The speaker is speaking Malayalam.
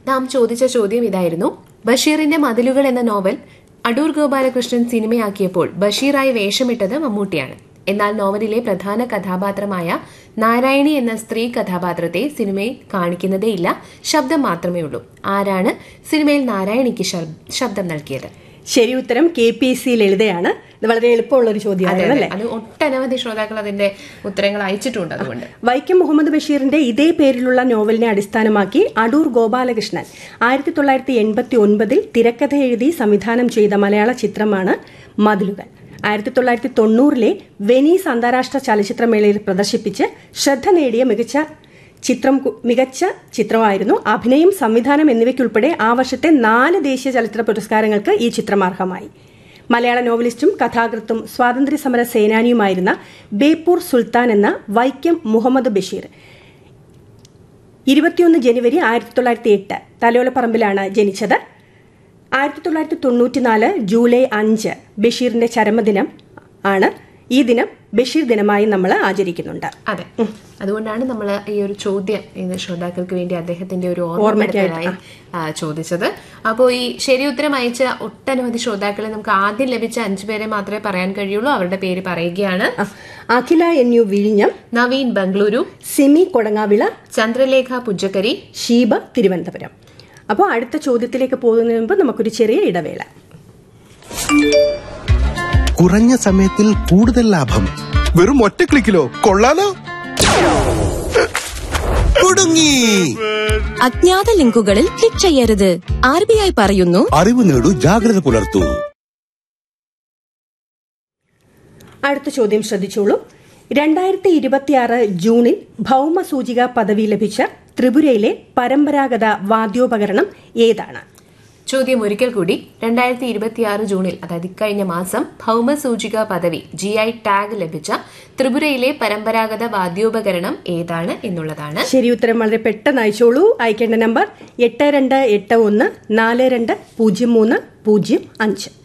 നാം ചോദിച്ച ചോദ്യം ഇതായിരുന്നു ബഷീറിന്റെ മതിലുകൾ എന്ന നോവൽ അടൂർ ഗോപാലകൃഷ്ണൻ സിനിമയാക്കിയപ്പോൾ ബഷീറായി വേഷമിട്ടത് മമ്മൂട്ടിയാണ് എന്നാൽ നോവലിലെ പ്രധാന കഥാപാത്രമായ നാരായണി എന്ന സ്ത്രീ കഥാപാത്രത്തെ സിനിമയിൽ കാണിക്കുന്നതേയില്ല ശബ്ദം മാത്രമേ ഉള്ളൂ ആരാണ് സിനിമയിൽ നാരായണിക്ക് ശബ്- ശബ്ദം നൽകിയത് ശരി ഉത്തരം കെ പി എസ് സി ലളിതയാണ് ഇത് വളരെ എളുപ്പമുള്ള ഒരു അതെ, ചോദ്യമാണ് അതെ. അല്ലേ അത് ഒട്ടനവധി ശ്രോതാക്കൾ അതിന്റെ ഉത്തരങ്ങൾ അയച്ചിട്ടുണ്ട് അതുകൊണ്ട് വൈക്കം മുഹമ്മദ് ബഷീറിന്റെ ഇതേ പേരിലുള്ള നോവലിനെ അടിസ്ഥാനമാക്കി അടൂർ ഗോപാലകൃഷ്ണൻ ആയിരത്തി തൊള്ളായിരത്തി എൺപത്തി ഒൻപതിൽ തിരക്കഥ എഴുതി സംവിധാനം ചെയ്ത മലയാള ചിത്രമാണ് മതിലുകൾ ആയിരത്തി തൊള്ളായിരത്തി തൊണ്ണൂറിലെ വെനീസ് അന്താരാഷ്ട്ര ചലച്ചിത്രമേളയിൽ പ്രദർശിപ്പിച്ച് ശ്രദ്ധ നേടിയ മികച്ച ചിത്രം കു- മികച്ച ചിത്രമായിരുന്നു അഭിനയം സംവിധാനം എന്നിവയ്ക്കുൾപ്പെടെ ആ വർഷത്തെ നാല് ദേശീയ ചലച്ചിത്ര പുരസ്കാരങ്ങൾക്ക് ഈ ചിത്രം അർഹമായി മലയാള നോവലിസ്റ്റും കഥാകൃത്തും സ്വാതന്ത്ര്യ സമര സേനാനിയുമായിരുന്ന ബേപ്പൂർ സുൽത്താൻ എന്ന വൈക്കം മുഹമ്മദ് ബഷീർ ഇരുപത്തിയൊന്ന് ജനുവരി ആയിരത്തി തൊള്ളായിരത്തി എട്ട് തലോലപ്പറമ്പിലാണ് ജനിച്ചത് ആയിരത്തി തൊള്ളായിരത്തി തൊണ്ണൂറ്റിനാല് ജൂലൈ അഞ്ച് ബഷീറിന്റെ ചരമദിനം ആണ് ഈ ദിനം ബഷീർ ദിനമായി നമ്മൾ ആചരിക്കുന്നുണ്ട് അതെ അതുകൊണ്ടാണ് നമ്മൾ ഈ ഒരു ചോദ്യം ഇത് ശ്രോതാക്കൾക്ക് വേണ്ടി അദ്ദേഹത്തിന്റെ ഒരു ഓർമ്മപ്പെടുത്തലായി ആ, ചോദിച്ചത് അപ്പോൾ ഈ ശരി ഉത്തരം അയച്ച ഒട്ടനവധി ശ്രോതാക്കളെ നമുക്ക് ആദ്യം ലഭിച്ച അഞ്ചു പേരെ മാത്രമേ പറയാൻ കഴിയുള്ളൂ അവരുടെ പേര് പറയുകയാണ് ആ, അഖില എൻ യു വിഴിഞ്ഞം നവീൻ ബംഗളൂരു സിമി കൊടങ്ങാവിള ചന്ദ്രലേഖ പുജക്കരി ഷീബ തിരുവനന്തപുരം അപ്പോൾ അടുത്ത ചോദ്യത്തിലേക്ക് പോകുന്നതിന് മുമ്പ് നമുക്കൊരു ചെറിയ ഇടവേള കുറഞ്ഞ സമയത്തിൽ കൂടുതൽ ലാഭം വെറും ഒറ്റ ക്ലിക്കിലോ കൊള്ളാലോ കുടുങ്ങി അജ്ഞാത ലിങ്കുകളിൽ ക്ലിക്ക് ചെയ്യരുത് ആർ ബി ഐ പറയുന്നു അറിവ് നേടൂ ജാഗ്രത പുലർത്തൂ അടുത്ത ചോദ്യം ശ്രദ്ധിച്ചോളൂ രണ്ടായിരത്തി ഇരുപത്തിയാറ് ജൂണിൽ ഭൗമ സൂചിക പദവി ലഭിച്ച ത്രിപുരയിലെ പരമ്പരാഗത വാദ്യോപകരണം ഏതാണ് ചോദ്യം ഒരിക്കൽ കൂടി രണ്ടായിരത്തി ഇരുപത്തിയാറ് ജൂണിൽ അതായത് ഇക്കഴിഞ്ഞ മാസം ഭൗമസൂചിക പദവി ജി ഐ ടാഗ് ലഭിച്ച ത്രിപുരയിലെ പരമ്പരാഗത വാദ്യോപകരണം ഏതാണ് എന്നുള്ളതാണ് ശരി ഉത്തരം വളരെ പെട്ടെന്ന് അയച്ചോളൂ അയക്കേണ്ട നമ്പർ എട്ട് രണ്ട് എട്ട് ഒന്ന് നാല് രണ്ട് പൂജ്യം മൂന്ന് പൂജ്യം അഞ്ച്